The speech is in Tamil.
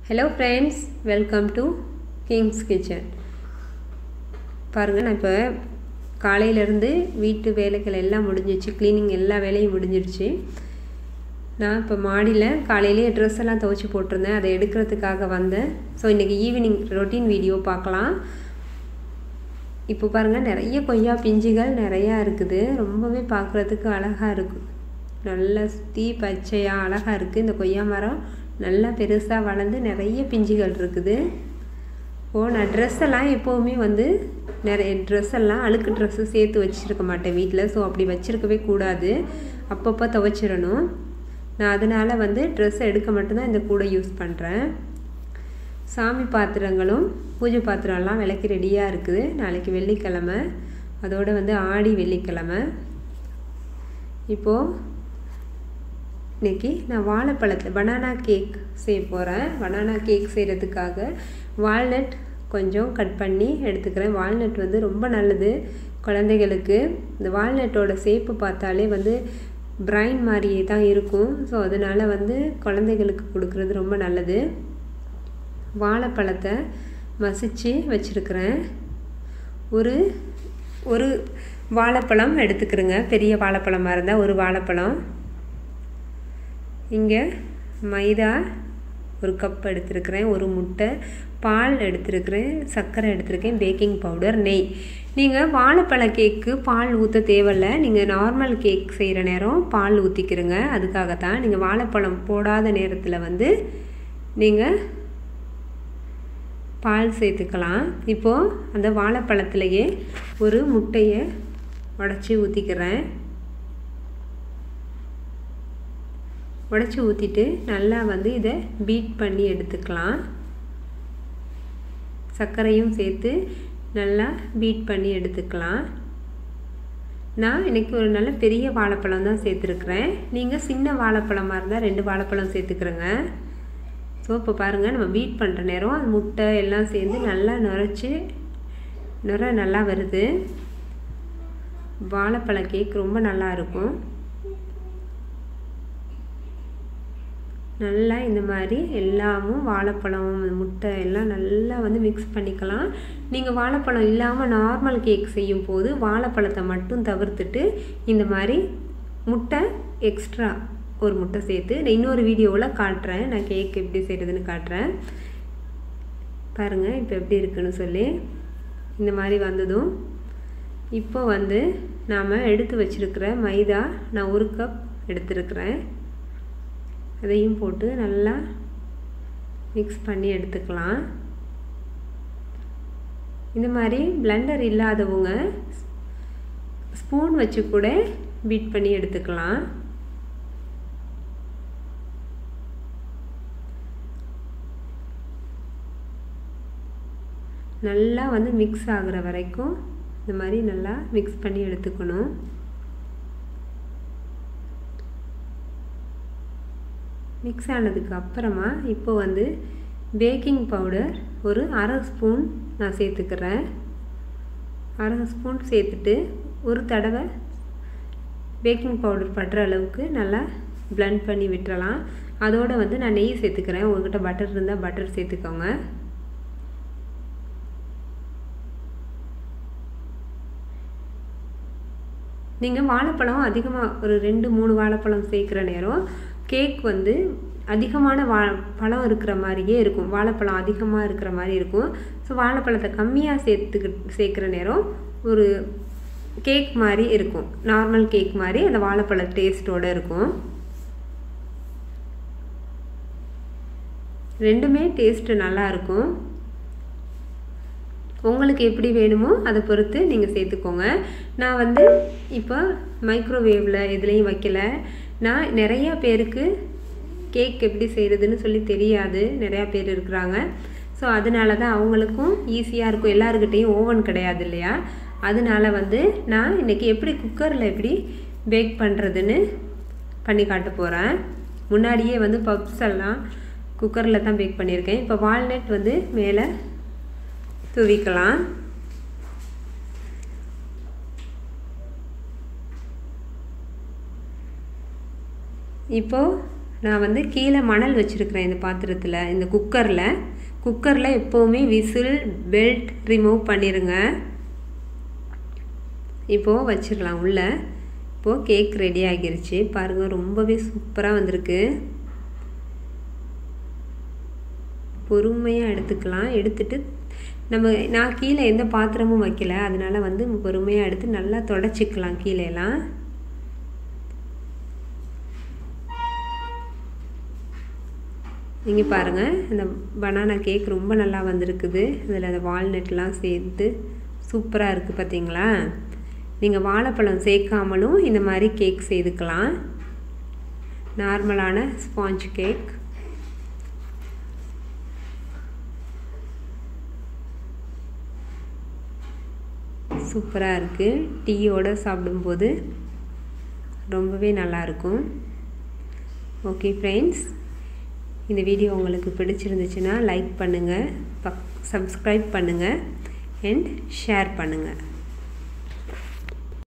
hello friends welcome to kings kitchen பாருங்கள் நான் இப்போ காலையிலேருந்து வீட்டு வேலைகள் எல்லாம் முடிஞ்சிச்சு க்ளீனிங் எல்லா வேலையும் முடிஞ்சிருச்சு நான் இப்போ மாடியில் காலையிலேயே ட்ரெஸ் எல்லாம் துவைச்சி போட்டிருந்தேன் அதை எடுக்கிறதுக்காக வந்தேன் ஸோ இன்றைக்கி ஈவினிங் ரொட்டீன் வீடியோ பார்க்கலாம் இப்போ பாருங்கள் நிறைய கொய்யா பிஞ்சுகள் நிறையா இருக்குது ரொம்பவே பார்க்குறதுக்கு அழகாக இருக்குது நல்ல சுற்றி பச்சையாக அழகாக இருக்குது இந்த கொய்யா மரம் நல்லா பெருசாக வளர்ந்து நிறைய பிஞ்சுகள் இருக்குது ஓ நான் ட்ரெஸ் எல்லாம் எப்போவுமே வந்து நிறைய ட்ரெஸ் எல்லாம் அழுக்கு ட்ரெஸ்ஸு சேர்த்து வச்சுருக்க மாட்டேன் வீட்டில் ஸோ அப்படி வச்சுருக்கவே கூடாது அப்பப்போ துவைச்சிடணும் நான் அதனால் வந்து ட்ரெஸ் எடுக்க மட்டும்தான் இந்த கூடை யூஸ் பண்ணுறேன் சாமி பாத்திரங்களும் பூஜை பாத்திரம்லாம் விளக்கி ரெடியாக இருக்குது நாளைக்கு வெள்ளிக்கிழமை அதோடு வந்து ஆடி வெள்ளிக்கிழமை இப்போது இன்றைக்கி நான் வாழைப்பழத்தை பனானா கேக் செய்ய போகிறேன் பனானா கேக் செய்கிறதுக்காக வால்நட் கொஞ்சம் கட் பண்ணி எடுத்துக்கிறேன் வால்நட் வந்து ரொம்ப நல்லது குழந்தைகளுக்கு இந்த வால்நட்டோட சேப்பு பார்த்தாலே வந்து பிரைன் மாதிரியே தான் இருக்கும் ஸோ அதனால் வந்து குழந்தைகளுக்கு கொடுக்குறது ரொம்ப நல்லது வாழைப்பழத்தை மசித்து வச்சுருக்கிறேன் ஒரு ஒரு வாழைப்பழம் எடுத்துக்கிறேங்க பெரிய வாழைப்பழமாக இருந்தால் ஒரு வாழைப்பழம் இங்கே மைதா ஒரு கப் எடுத்துருக்கிறேன் ஒரு முட்டை பால் எடுத்துருக்கிறேன் சர்க்கரை எடுத்திருக்கேன் பேக்கிங் பவுடர் நெய் நீங்கள் வாழைப்பழ கேக்கு பால் ஊற்ற தேவையில்ல நீங்கள் நார்மல் கேக் செய்கிற நேரம் பால் ஊற்றிக்கிறங்க அதுக்காகத்தான் நீங்கள் வாழைப்பழம் போடாத நேரத்தில் வந்து நீங்கள் பால் சேர்த்துக்கலாம் இப்போது அந்த வாழைப்பழத்துலையே ஒரு முட்டையை உடச்சி ஊற்றிக்கிறேன் உடச்சி ஊற்றிட்டு நல்லா வந்து இதை பீட் பண்ணி எடுத்துக்கலாம் சர்க்கரையும் சேர்த்து நல்லா பீட் பண்ணி எடுத்துக்கலாம் நான் இன்றைக்கி ஒரு நல்ல பெரிய வாழைப்பழம் தான் சேர்த்துருக்குறேன் நீங்கள் சின்ன வாழைப்பழமாக இருந்தால் ரெண்டு வாழைப்பழம் சேர்த்துக்கிறேங்க ஸோ இப்போ பாருங்கள் நம்ம பீட் பண்ணுற நேரம் அது முட்டை எல்லாம் சேர்ந்து நல்லா நுரைச்சி நுர நல்லா வருது வாழைப்பழ கேக் ரொம்ப நல்லா இருக்கும் நல்லா இந்த மாதிரி எல்லாமும் வாழைப்பழம் முட்டை எல்லாம் நல்லா வந்து மிக்ஸ் பண்ணிக்கலாம் நீங்கள் வாழைப்பழம் இல்லாமல் நார்மல் கேக் செய்யும் போது வாழைப்பழத்தை மட்டும் தவிர்த்துட்டு இந்த மாதிரி முட்டை எக்ஸ்ட்ரா ஒரு முட்டை சேர்த்து நான் இன்னொரு வீடியோவில் காட்டுறேன் நான் கேக் எப்படி செய்கிறதுன்னு காட்டுறேன் பாருங்கள் இப்போ எப்படி இருக்குன்னு சொல்லி இந்த மாதிரி வந்ததும் இப்போ வந்து நாம் எடுத்து வச்சுருக்கிற மைதா நான் ஒரு கப் எடுத்துருக்கிறேன் அதையும் போட்டு நல்லா மிக்ஸ் பண்ணி எடுத்துக்கலாம் இந்த மாதிரி பிளெண்டர் இல்லாதவங்க ஸ்பூன் வச்சு கூட பீட் பண்ணி எடுத்துக்கலாம் நல்லா வந்து மிக்ஸ் ஆகிற வரைக்கும் இந்த மாதிரி நல்லா மிக்ஸ் பண்ணி எடுத்துக்கணும் மிக்ஸ் ஆனதுக்கு அப்புறமா இப்போ வந்து பேக்கிங் பவுடர் ஒரு அரை ஸ்பூன் நான் சேர்த்துக்கிறேன் அரை ஸ்பூன் சேர்த்துட்டு ஒரு தடவை பேக்கிங் பவுடர் படுற அளவுக்கு நல்லா பிளெண்ட் பண்ணி விட்டுறலாம் அதோடு வந்து நான் நெய் சேர்த்துக்கிறேன் உங்கள்கிட்ட பட்டர் இருந்தால் பட்டர் சேர்த்துக்கோங்க நீங்கள் வாழைப்பழம் அதிகமாக ஒரு ரெண்டு மூணு வாழைப்பழம் சேர்க்குற நேரம் கேக் வந்து அதிகமான வா பழம் இருக்கிற மாதிரியே இருக்கும் வாழைப்பழம் அதிகமாக இருக்கிற மாதிரி இருக்கும் ஸோ வாழைப்பழத்தை கம்மியாக சேர்த்துக்கு சேர்க்குற நேரம் ஒரு கேக் மாதிரி இருக்கும் நார்மல் கேக் மாதிரி அந்த வாழைப்பழ டேஸ்ட்டோடு இருக்கும் ரெண்டுமே டேஸ்ட்டு நல்லாயிருக்கும் உங்களுக்கு எப்படி வேணுமோ அதை பொறுத்து நீங்கள் சேர்த்துக்கோங்க நான் வந்து இப்போ மைக்ரோவேவில் எதுலேயும் வைக்கல நான் நிறையா பேருக்கு கேக் எப்படி செய்கிறதுன்னு சொல்லி தெரியாது நிறையா பேர் இருக்கிறாங்க ஸோ அதனால தான் அவங்களுக்கும் ஈஸியாக இருக்கும் எல்லாருக்கிட்டேயும் ஓவன் கிடையாது இல்லையா அதனால வந்து நான் இன்றைக்கி எப்படி குக்கரில் எப்படி பேக் பண்ணுறதுன்னு பண்ணி காட்ட போகிறேன் முன்னாடியே வந்து பப்ஸ் எல்லாம் குக்கரில் தான் பேக் பண்ணியிருக்கேன் இப்போ வால்நட் வந்து மேலே தூவிக்கலாம் இப்போது நான் வந்து கீழே மணல் வச்சுருக்கிறேன் இந்த பாத்திரத்தில் இந்த குக்கரில் குக்கரில் எப்போவுமே விசில் பெல்ட் ரிமூவ் பண்ணிடுங்க இப்போது வச்சிடலாம் உள்ளே இப்போது கேக் ரெடி ஆகிருச்சு பாருங்கள் ரொம்பவே சூப்பராக வந்திருக்கு பொறுமையாக எடுத்துக்கலாம் எடுத்துட்டு நம்ம நான் கீழே எந்த பாத்திரமும் வைக்கல அதனால் வந்து பொறுமையாக எடுத்து நல்லா தொடச்சிக்கலாம் கீழேலாம் நீங்கள் பாருங்கள் இந்த பனானா கேக் ரொம்ப நல்லா வந்திருக்குது அதில் அந்த வால்நட்லாம் சேர்த்து சூப்பராக இருக்குது பார்த்தீங்களா நீங்கள் வாழைப்பழம் சேர்க்காமலும் இந்த மாதிரி கேக் செய்துக்கலாம் நார்மலான ஸ்பாஞ்ச் கேக் சூப்பராக இருக்குது டீயோடு சாப்பிடும்போது ரொம்பவே நல்லாயிருக்கும் ஓகே ஃப்ரெண்ட்ஸ் இந்த வீடியோ உங்களுக்கு பிடிச்சிருந்துச்சுன்னா லைக் பண்ணுங்கள் பக் சப்ஸ்கிரைப் பண்ணுங்கள் அண்ட் ஷேர் பண்ணுங்கள்